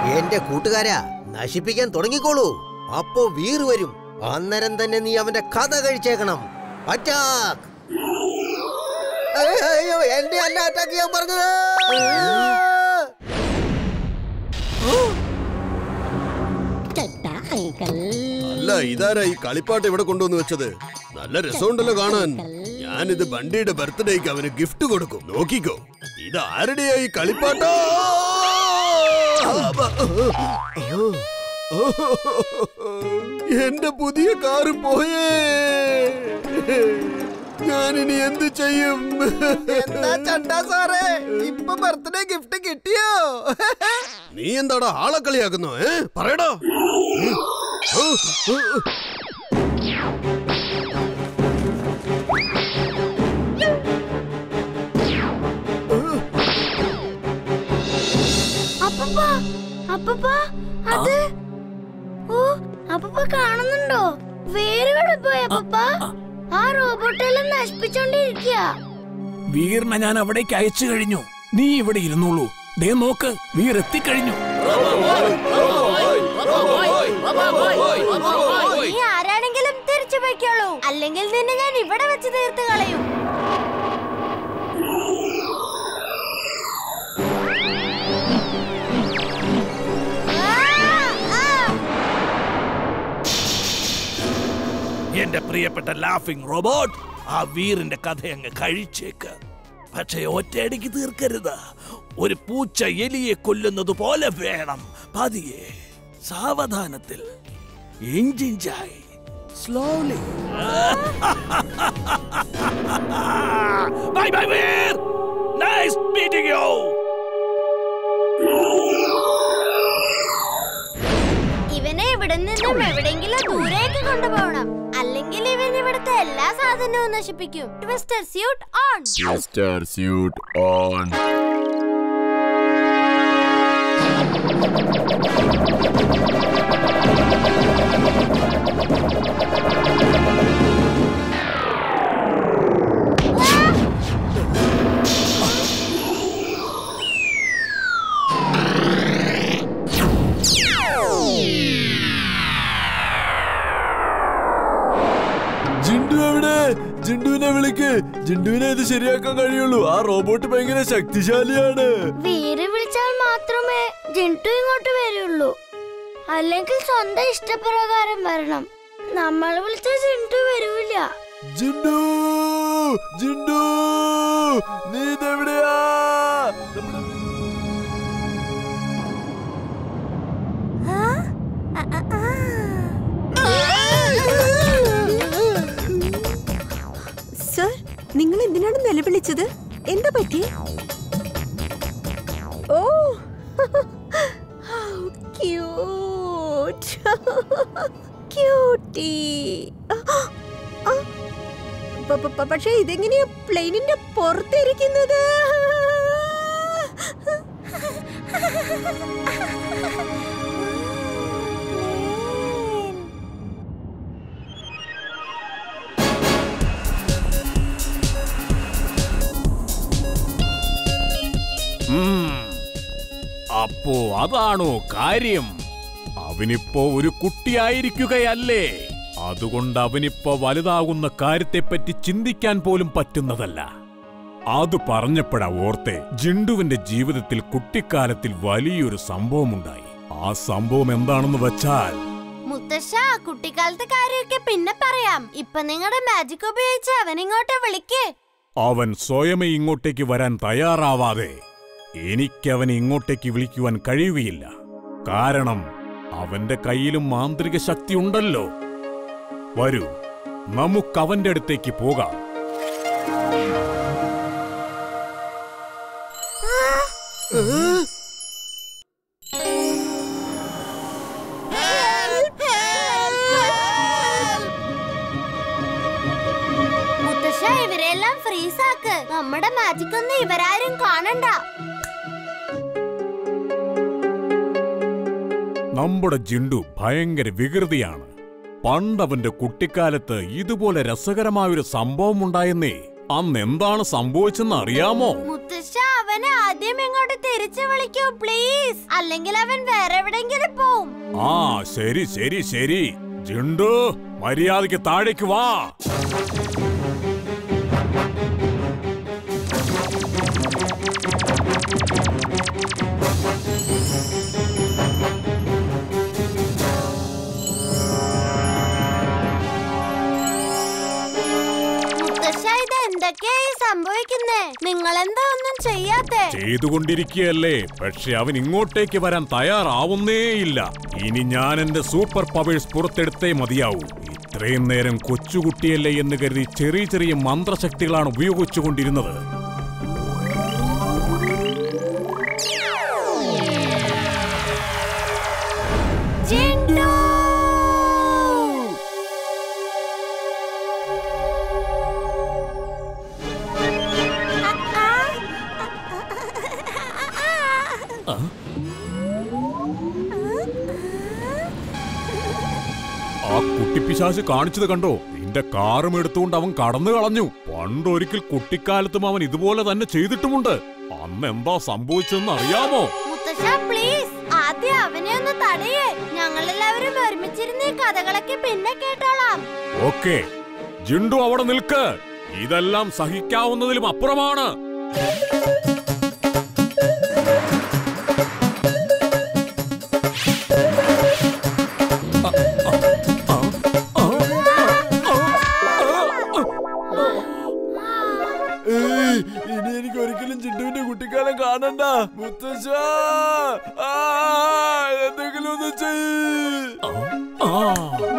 എന്റെ കൂട്ടുകാരാ നശിപ്പിക്കാൻ തുടങ്ങിക്കോളൂ അപ്പോ വീറ് വരും അന്നേരം തന്നെ നീ അവന്റെ കഥ കഴിച്ചേക്കണം അറ്റാക്ക് അയ്യോ എന്റെ അല്ല അറ്റാക്ക് ചെയ്യാൻ പറഞ്ഞത് ചട്ട അങ്കിൾ അല്ല ഇതാരാ ഈ കളിപ്പാട്ട് ഇവിടെ കൊണ്ടുവന്ന് വെച്ചത് നല്ല രസമുണ്ടല്ലോ കാണാൻ ഞാനിത് ബണ്ടിയുടെ ബർത്ത്ഡേക്ക് അവന് ഗിഫ്റ്റ് കൊടുക്കും നോക്കിക്കോ ഇത് ആരുടെയാ ഈ കളിപ്പാട്ടോ എന്റെ പുതിയ കാറ് പോയേ ഞാനിനി എന്ത് ചെയ്യും എന്താ ചണ്ടാ സാറേ ഇപ്പൊ ബർത്ത്ഡേ ഗിഫ്റ്റ് കിട്ടിയോ നീ എന്താടാ ആളെ കളിയാക്കുന്നോ ഏ പറയടാ അപ്പപ്പ അപ്പപ്പ അത് ഓ അപ്പപ്പ കാണുന്നുണ്ടോ വേരുവിടെ പോയി അപ്പപ്പ ആ റോബോട്ടെല്ലാം നശിപ്പിച്ചോണ്ടിരിക്കുക വീറിനെ ഞാൻ അവിടേക്ക് അയച്ചു കഴിഞ്ഞു നീ ഇവിടെ ഇരുന്നോളൂ ദേ നോക്ക് വീർ എത്തിക്കഴിഞ്ഞു നീ ആരാണെങ്കിലും തിരിച്ചു പോയിക്കോളൂ അല്ലെങ്കിൽ നിന്നെ ഞാൻ ഇവിടെ വെച്ച് തീർത്ത് കളയും എന്റെ പ്രിയപ്പെട്ട ലാഫിംഗ് റോബോട്ട് ആ വീറിന്റെ കഥ അങ്ങ് കഴിച്ചേക്ക് പക്ഷെ ഒറ്റയടിക്ക് തീർക്കരുത് ഒരു പൂച്ച എലിയെ കൊല്ലുന്നത് പോലെ വേണം പതിയെ സാവധാനത്തിൽ ഇഞ്ചിഞ്ചായി സ്ലോലി ബൈ ബൈ വീർ നൈസ് മീറ്റിംഗ് യു ഇവനെ ഇവിടെ നിന്നും എവിടെങ്കിലും ദൂരേക്ക് കൊണ്ടുപോകണം അല്ലെങ്കിൽ ഇവൻ ഇവിടുത്തെ എല്ലാ സാധനവും നശിപ്പിക്കും twister suit on Mr. Suit on. Jindu എവിടെ ജിണ്ടുവിനെ വിളിക്ക് ജിണ്ടുവിനെ ഇത് ശരിയാക്കാൻ കഴിയുള്ളൂ ആ റോബോട്ട് ഭയങ്കര ശക്തിശാലിയാണ് വീര് വിളിച്ചാൽ മാത്രമേ ജിൻട്ടു ഇങ്ങോട്ട് വരുള്ളൂ അല്ലെങ്കിൽ സ്വന്തം ഇഷ്ടപ്രകാരം വരണം നമ്മൾ വിളിച്ച ജിൻട്ടു വരൂല ജിണ്ടു ജിണ്ടു നീ ഇതെവിടെയാ നമ്മുടെ സർ നിങ്ങൾ എന്തിനാണ് നിലവിളിച്ചത് എന്താ പറ്റി ഓ ക്യൂട്ട് ക്യൂട്ടി പക്ഷേ ഇതെങ്ങനെയാ പ്ലെയിനിന്റെ പുറത്തിരിക്കുന്നത് അപ്പോ അതാണോ കാര്യം അവനിപ്പോ ഒരു കുട്ടിയായിരിക്കുകയല്ലേ അതുകൊണ്ട് അവനിപ്പോ വലുതാകുന്ന കാര്യത്തെപ്പറ്റി ചിന്തിക്കാൻ പോലും പറ്റുന്നതല്ല അത് പറഞ്ഞപ്പോഴാ ഓർത്തെ ജിണ്ടുവിന്റെ ജീവിതത്തിൽ കുട്ടിക്കാലത്തിൽ വലിയൊരു സംഭവമുണ്ടായി ആ സംഭവം എന്താണെന്ന് വെച്ചാൽ മുത്തശ്ശ കുട്ടിക്കാലത്തെ കാര്യമൊക്കെ പിന്നെ പറയാം ഇപ്പൊ നിങ്ങളുടെ മാജിക് ഉപയോഗിച്ച് അവൻ ഇങ്ങോട്ട് വിളിക്കേ അവൻ സ്വയമേ ഇങ്ങോട്ടേക്ക് വരാൻ തയ്യാറാവാതെ എനിക്കവനെ ഇങ്ങോട്ടേക്ക് വിളിക്കുവാൻ കഴിയുകയില്ല കാരണം അവന്റെ കയ്യിലും മാന്ത്രിക ശക്തി ഉണ്ടല്ലോ വരൂ നമുക്കവന്റെ അടുത്തേക്ക് പോകാം മുത്തശ്ശ ഇവരെല്ലാം ഫ്രീസ് ആക്ക് നമ്മുടെ മാജിക് ഒന്നും ഇവരാരും കാണണ്ട നമ്മുടെ ജിണ്ടു ഭയങ്കര വികൃതിയാണ് പണ്ടവന്റെ കുട്ടിക്കാലത്ത് ഇതുപോലെ രസകരമായൊരു സംഭവം ഉണ്ടായെന്നേ അന്ന് എന്താണ് സംഭവിച്ചെന്ന് അറിയാമോ മുത്തശ്ശ അവൻ അവനെ ആദ്യം ഇങ്ങോട്ട് തിരിച്ചു വിളിക്കൂ പ്ലീസ് അല്ലെങ്കിൽ അവൻ വേറെ എവിടെങ്കിലും പോവും ആ ശരി ശരി ശരി ജിണ്ടു മര്യാദയ്ക്ക് താഴേക്ക് വാ മുത്തശ്ശ ഇത് എന്തൊക്കെയായി സംഭവിക്കുന്നേ നിങ്ങൾ എന്താ ഒന്നും ചെയ്യാത്തെ ചെയ്തുകൊണ്ടിരിക്കുകയല്ലേ പക്ഷെ അവൻ ഇങ്ങോട്ടേക്ക് വരാൻ തയ്യാറാവുന്നേയില്ല ഇനി ഞാൻ എന്റെ സൂപ്പർ പവേഴ്സ് പുറത്തെടുത്തേ മതിയാവൂ ഇത്രയും നേരം കൊച്ചുകുട്ടിയല്ലേ എന്ന് കരുതി ചെറിയ ചെറിയ മന്ത്രശക്തികളാണ് ഉപയോഗിച്ചുകൊണ്ടിരുന്നത് ജിണ്ടു ആ കുട്ടിപ്പിശാശ് കാണിച്ചത് കണ്ടോ നിന്റെ കാറും എടുത്തുകൊണ്ട് അവൻ കടന്നു കളഞ്ഞു പണ്ടൊരിക്കൽ കുട്ടിക്കാലത്തും അവൻ ഇതുപോലെ തന്നെ ചെയ്തിട്ടുമുണ്ട് അന്ന് എന്താ സംഭവിച്ചെന്ന് അറിയാമോ മുത്തശ്ശ പ്ലീസ് ആദ്യം അവനെ ഒന്ന് തടയേ ഞങ്ങളെല്ലാവരും ഒരുമിച്ചിരുന്ന് ഈ കഥകളൊക്കെ പിന്നെ കേട്ടോളാം ഓക്കെ ജിണ്ടു അവിടെ നിൽക്ക് ഇതെല്ലാം സഹിക്കാവുന്നതിലും അപ്പുറമാണ് ഏയ്, ഇനി എനിക്ക് ഒരിക്കലും ചിണ്ടുവിന്റെ കുട്ടിക്കാലം കാണണ്ട മുത്തശ്ശ ആ, എന്തെങ്കിലും ഒന്ന് ചെയ്യ് ആ.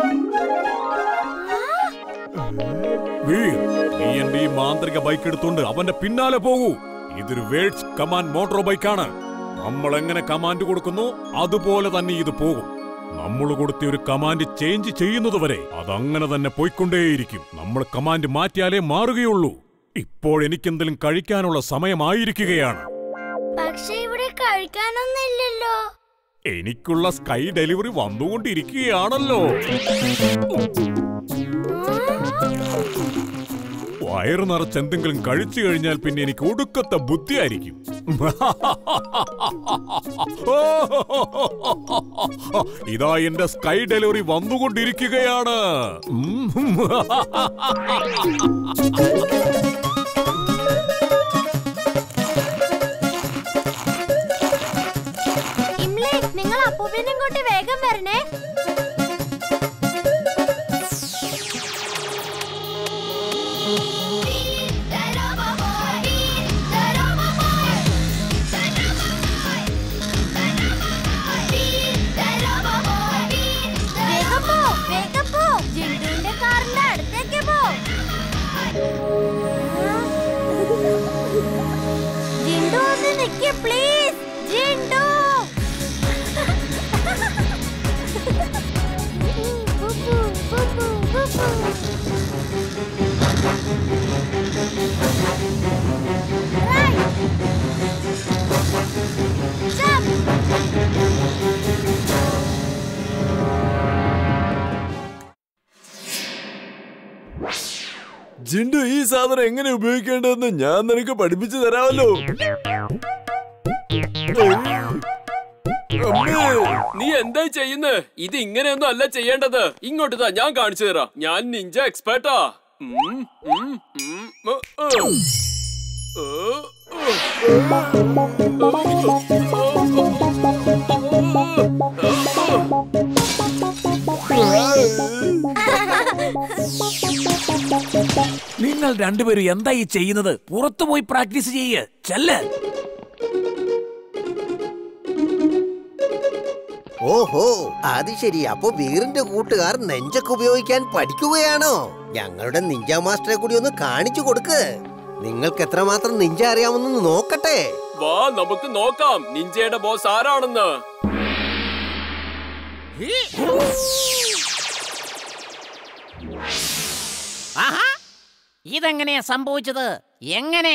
വീർ നീ എന്റെ ഈ മാന്ത്രിക ബൈക്ക് എടുത്തോണ്ട് അവന്റെ പിന്നാലെ പോകൂ ഇതൊരു വേഡ്സ് കമാൻഡ് മോട്ടോർ ബൈക്കാണ് നമ്മൾ എങ്ങനെ കമാൻഡ് കൊടുക്കുന്നു അതുപോലെ തന്നെ ഇത് പോകും നമ്മൾ കൊടുത്ത ഒരു കമാൻഡ് ചേഞ്ച് ചെയ്യുന്നതുവരെ അതങ്ങനെ തന്നെ പോയിക്കൊണ്ടേയിരിക്കും നമ്മൾ കമാൻഡ് മാറ്റിയാലേ മാറുകയുള്ളൂ ഇപ്പോൾ എനിക്കെന്തെങ്കിലും കഴിക്കാനുള്ള സമയമായിരിക്കുകയാണ് പക്ഷെ ഇവിടെ കഴിക്കാനൊന്നില്ലല്ലോ എനിക്കുള്ള സ്കൈ ഡെലിവറി വന്നുകൊണ്ടിരിക്കുകയാണല്ലോ വയറു നിറച്ച് എന്തെങ്കിലും കഴിച്ചു കഴിഞ്ഞാൽ പിന്നെ എനിക്ക് ഒടുക്കത്തെ ബുദ്ധിയായിരിക്കും ഇതാ എന്റെ സ്കൈ ഡെലിവറി വന്നുകൊണ്ടിരിക്കുകയാണ് ഉം. ഇംലി നിങ്ങൾ അപ്പൂപ്പിനും കൂട്ടി വേഗം വരണേ വേഗം പോ, വേഗം പോ. ജിണ്ടുവിന്റെ കാറിന്റെ അടുത്തേക്ക് പോ. ജിണ്ടു ഒന്ന് നിക്ക് പ്ലീസ് ജിണ്ടു ബുബു, ബുബു, ബുബു. Right. Jump. ജിണ്ടു ഈ സാധനം എങ്ങനെ ഉപയോഗിക്കേണ്ടതെന്ന് ഞാൻ നിനക്ക് പഠിപ്പിച്ചു തരാമല്ലോ അമ്മേ നീ എന്താ ചെയ്യുന്നത് ഇത് ഇങ്ങനെയൊന്നും അല്ല ചെയ്യേണ്ടത് ഇങ്ങോട്ട് താ ഞാൻ കാണിച്ചു തരാം ഞാൻ നിഞ്ച എക്സ്പേർട്ടാ ഉം, ഉം, ഉം, ഉ, ഉ. ഉ, ഉ. നിങ്ങൾ രണ്ടുപേരും എന്താ ഈ ചെയ്യുന്നത് പുറത്തു പോയി പ്രാക്ടീസ് ചെയ്യ് ചെല്ല് ഓഹോ അത് ശരി അപ്പൊ വീറിന്റെ കൂട്ടുകാർ നെഞ്ചൊക്കെ ഉപയോഗിക്കാൻ പഠിക്കുകയാണോ ഞങ്ങളുടെ നിഞ്ച മാസ്റ്ററെ കൂടി ഒന്ന് കാണിച്ചു കൊടുക്ക് നിങ്ങൾക്ക് എത്രമാത്രം നിഞ്ച അറിയാമെന്ന് നോക്കട്ടെ വാ നമുക്ക് നോക്കാം നിഞ്ചയുടെ ബോസ് ആരാണെന്ന് ആഹാ ഇതെങ്ങനെയാ സംഭവിച്ചത് എങ്ങനെ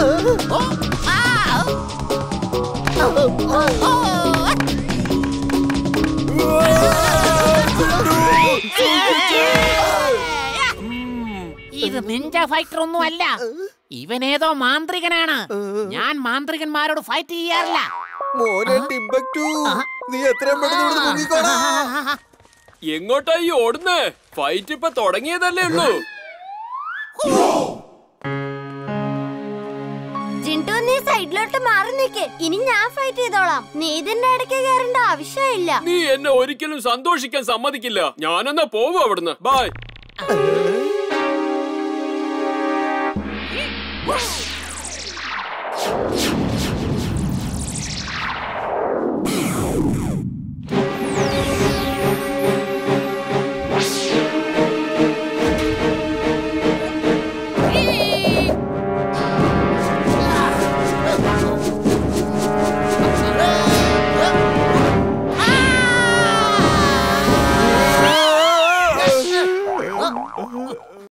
ഓ, ആ, ഓ, ഓ, ഓ. ഇത് നിഞ്ച ഫൈറ്റർ ഒന്നും അല്ല ഇവനേതോ മാന്ത്രികനാണ് ഞാൻ മാന്ത്രികന്മാരോട് ഫൈറ്റ് ചെയ്യാറില്ല മോനെ ടിംബക്ടു നീ എത്രയും പെട്ടെന്ന് ഇവിടുന്ന് മുങ്ങിക്കോടാ എങ്ങോട്ടാ ഈ ഓടുന്നേ ഫൈറ്റ് ഇപ്പൊ തുടങ്ങിയതല്ലേ ഉള്ളൂ ജിൻടു നീ സൈഡിലോട്ട് മാറി നിൽക്ക് ഇനി ഞാൻ ഫൈറ്റ് ചെയ്തോളാം നീ ഇതിന്റെ ഇടയ്ക്ക് കയറേണ്ട ആവശ്യമില്ല നീ എന്നെ ഒരിക്കലും സന്തോഷിക്കാൻ സമ്മതിക്കില്ല ഞാനെന്നാ പോവും അവിടുന്ന് ബായ്